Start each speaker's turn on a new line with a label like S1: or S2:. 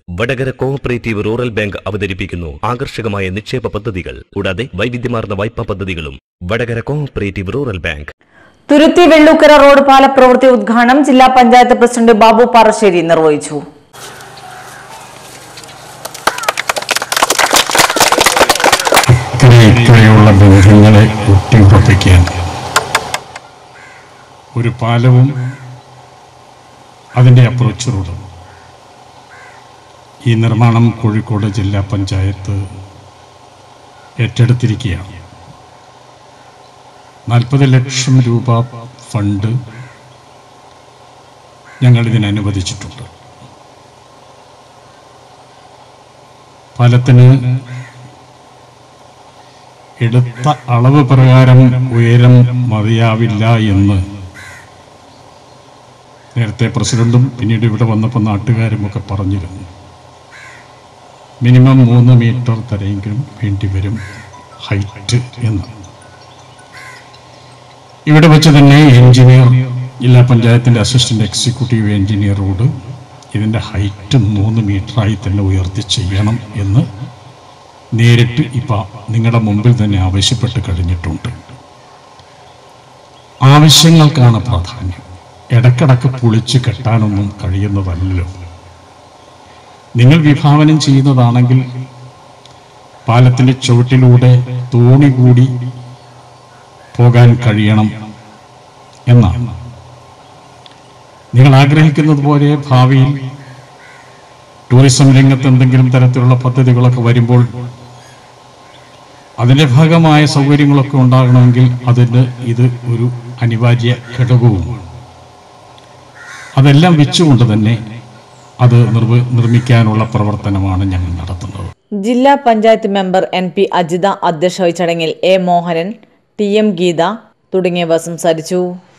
S1: Vadakara cooperative rural bank അവതരിപ്പിക്കുന്നു ആകർഷകമായ നിക്ഷേപ പദ്ധതികൾ കൂടാതെ വൈവിധ്യമാർന്ന വായ്പാ പദ്ധതികളും Vadakara cooperative rural bank
S2: Thuruthi Vellookkara road പാല പ്രവൃത്തി ഉദ്ഘാടനം ജില്ലാ പഞ്ചായത്ത് പ്രസിഡന്റ് ബാബു പാറശ്ശേരി നിർവഹിച്ചു
S3: ഇക്കരെ ഇക്കരെയുള്ള ബന്ധങ്ങളെ ഊട്ടിയുറപ്പിക്കാൻ ഒരു പാലവും അതിൻ്റെ അപ്രോച്ച് റോഡും ഈ നിർമ്മാണം കോഴിക്കോട് ജില്ലാ പഞ്ചായത്ത് ഏറ്റെടുത്തിരിക്കുകയാണ് നാൽപ്പത് ലക്ഷം രൂപ ഫണ്ട് ഞങ്ങൾ ഇതിന് അനുവദിച്ചിട്ടുണ്ട് പാലത്തിന് എടുത്ത അളവ് പ്രകാരം ഉയരം മതിയാവില്ല എന്ന് നേരത്തെ പ്രസിഡന്റും പിന്നീട് ഇവിടെ വന്നപ്പോൾ നാട്ടുകാരും ഒക്കെ പറഞ്ഞിരുന്നു മിനിമം മൂന്ന് മീറ്റർ തരെയെങ്കിലും വേണ്ടി വരും ഹൈറ്റ് എന്ന് ഇവിടെ വെച്ച് തന്നെ എഞ്ചിനീയർ ജില്ലാ പഞ്ചായത്തിൻ്റെ അസിസ്റ്റന്റ് എക്സിക്യൂട്ടീവ് എഞ്ചിനീയറോട് ഇതിൻ്റെ ഹൈറ്റ് മൂന്ന് മീറ്ററായി തന്നെ ഉയർത്തി ചെയ്യണം എന്ന് നേരിട്ട് ഇപ്പം നിങ്ങളുടെ മുമ്പിൽ തന്നെ ആവശ്യപ്പെട്ട് കഴിഞ്ഞിട്ടുണ്ട് ആവശ്യങ്ങൾക്കാണ് പ്രാധാന്യം ഇടക്കിടക്ക് പൊളിച്ച് കെട്ടാനൊന്നും കഴിയുന്നതല്ലല്ലോ നിങ്ങൾ വിഭാവനം ചെയ്യുന്നതാണെങ്കിൽ പാലത്തിൻ്റെ ചുവട്ടിലൂടെ തോണി കൂടി പോകാൻ കഴിയണം എന്നാണ് നിങ്ങൾ ആഗ്രഹിക്കുന്നത് പോലെ ഭാവിയിൽ ടൂറിസം രംഗത്ത് എന്തെങ്കിലും തരത്തിലുള്ള പദ്ധതികളൊക്കെ വരുമ്പോൾ അതിൻ്റെ ഭാഗമായ സൗകര്യങ്ങളൊക്കെ ഉണ്ടാകണമെങ്കിൽ അതിന് ഇത് ഒരു അനിവാര്യ ഘടകവുമാണ് അതെല്ലാം വെച്ചുകൊണ്ട് തന്നെ അത് നിർവ നിർമ്മിക്കാനുള്ള പ്രവർത്തനമാണ് ഞങ്ങൾ നടത്തുന്നത്
S2: ജില്ലാ panchayat member N P Ajitha അധ്യക്ഷ ചടങ്ങിൽ A Mohanan T M Geetha തുടങ്ങിയവർ സംസാരിച്ചു